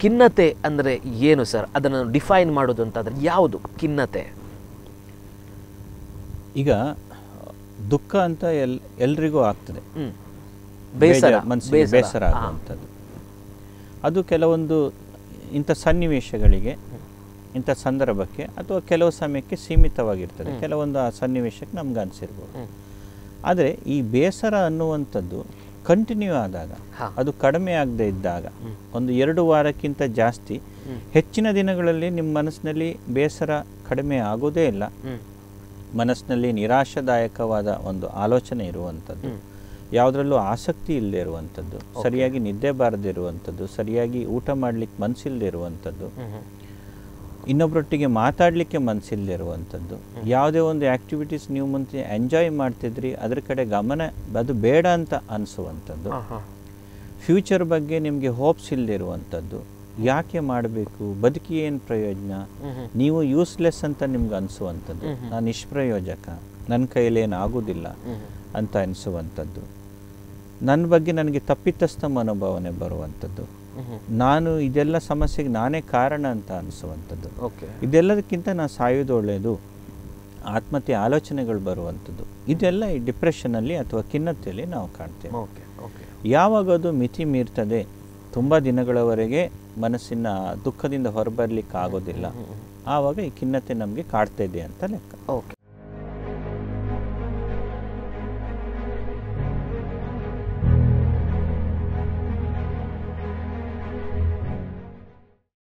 ಖಿನ್ನತೆ ಅಂದರೆ ಏನು ಸರ್ ಅದನ್ನು ಡಿಫೈನ್ ಮಾಡೋದು ಅಂತಾದರೆ ಯಾವುದು ಖಿನ್ನತೆ ಈಗ ದುಃಖ ಅಂತ ಎಲ್ ಎಲ್ರಿಗೂ ಆಗ್ತದೆ ಹ್ಮ್. ಬೇಸರ ಬೇಜಾರ್- ಮನಸ್ಸಿಗೆ ಬೇಸರ ಹಾ. ಆಗುವಂಥದ್ದು ಅದು ಕೆಲವೊಂದು ಇಂಥ ಸನ್ನಿವೇಶಗಳಿಗೆ ಇಂಥ ಸಂದರ್ಭಕ್ಕೆ ಅಥವಾ ಕೆಲವು ಸಮಯಕ್ಕೆ ಸೀಮಿತವಾಗಿರ್ತದೆ ಕೆಲವೊಂದು ಆ ಸನ್ನಿವೇಶಕ್ಕೆ ನಮ್ಗೆ ಅನಿಸಿರ್ಬೋದು ಹ್ಮ್. ಆದರೆ ಈ ಬೇಸರ ಅನ್ನುವಂಥದ್ದು ಕಂಟಿನ್ಯೂ ಆದಾಗ ಹಾ. ಅದು ಕಡಿಮೆ ಆಗದೆ ಇದ್ದಾಗ ಒಂದು ಎರಡು ವಾರಕ್ಕಿಂತ ಜಾಸ್ತಿ ಹೆಚ್ಚಿನ ದಿನಗಳಲ್ಲಿ ನಿಮ್ಮ ಮನಸ್ಸಿನಲ್ಲಿ ಬೇಸರ ಕಡಿಮೆ ಆಗೋದೇ ಇಲ್ಲ ಹ್ಮ್. ಮನಸ್ಸಿನಲ್ಲಿ ನಿರಾಶಾದಾಯಕವಾದ ಒಂದು ಆಲೋಚನೆ ಇರುವಂಥದ್ದು ಯಾವುದರಲ್ಲೂ ಆಸಕ್ತಿ ಇಲ್ಲದೆ ಇರುವಂಥದ್ದು ಸರಿಯಾಗಿ ನಿದ್ದೆ ಬಾರದೇ ಇರುವಂಥದ್ದು ಸರಿಯಾಗಿ ಊಟ ಮಾಡಲಿಕ್ಕೆ ಮನಸ್ಸಿಲ್ಲದೆ ಇರುವಂಥದ್ದು ಹ್ಮ್, ಹ್ಮ್. ಇನ್ನೊಬ್ಬರೊಟ್ಟಿಗೆ ಮಾತಾಡಲಿಕ್ಕೆ ಮನಸ್ಸಿಲ್ಲದೆ ಇರುವಂಥದ್ದು ಯಾವುದೇ ಒಂದು ಆ್ಯಕ್ಟಿವಿಟೀಸ್ ನೀವು ಮುಂಚೆ ಎಂಜಾಯ್ ಮಾಡ್ತಿದ್ರಿ ಅದ್ರ ಕಡೆ ಗಮನ ಅದು ಬೇಡ ಅಂತ ಅನಿಸುವಂಥದ್ದು ಹಾ, ಹಾ. ಫ್ಯೂಚರ್ ಬಗ್ಗೆ ನಿಮಗೆ ಹೋಪ್ಸ್ ಇಲ್ಲದೆ ಇರುವಂಥದ್ದು ಯಾಕೆ ಮಾಡಬೇಕು ಬದುಕಿ ಏನು ಪ್ರಯೋಜನ ಹ್ಮ್, ಹ್ಮ್. ನೀವು ಯೂಸ್ಲೆಸ್ ಅಂತ ನಿಮ್ಗೆ ಅನಿಸುವಂಥದ್ದು ನಾನು ನಿಷ್ಪ್ರಯೋಜಕ ನನ್ನ ಕೈಲೇನು ಆಗೋದಿಲ್ಲ ಹ್ಮ್. ಅಂತ ಅನಿಸುವಂಥದ್ದು ನನ್ನ ಬಗ್ಗೆ ನನಗೆ ತಪ್ಪಿತಸ್ಥ ಮನೋಭಾವನೆ ಬರುವಂಥದ್ದು ಹ್ಮ್, ಹ್ಮ್. ನಾನು ನಾನು ಇದೆಲ್ಲ ಸಮಸ್ಯೆಗೆ ನಾನೇ ಕಾರಣ ಅಂತ ಅನಿಸುವಂಥದ್ದು ಓಕೆ ಇದೆಲ್ಲದಕ್ಕಿಂತ ನಾನು ಸಾಯೋದು ಒಳ್ಳೆಯದು ಆತ್ಮಹತ್ಯೆ ಆಲೋಚನೆಗಳು ಬರುವಂಥದ್ದು ಇದೆಲ್ಲ ಈ ಡಿಪ್ರೆಷನಲ್ಲಿ ಅಥವಾ ಖಿನ್ನತೆಯಲ್ಲಿ ನಾವು ಕಾಣ್ತೇವೆ ಓಕೆ ಓಕೆ ಯಾವಾಗ ಅದು ಮಿತಿ ಮೀರ್ತದೆ ತುಂಬ ದಿನಗಳವರೆಗೆ ಮನಸ್ಸಿನ ದುಃಖದಿಂದ ಹೊರಬರಲಿಕ್ಕೆ ಆಗೋದಿಲ್ಲ ಆವಾಗ ಈ ಖಿನ್ನತೆ ನಮಗೆ ಕಾಡ್ತಾ ಇದೆ ಅಂತ ಲೆಕ್ಕ ಓಕೆ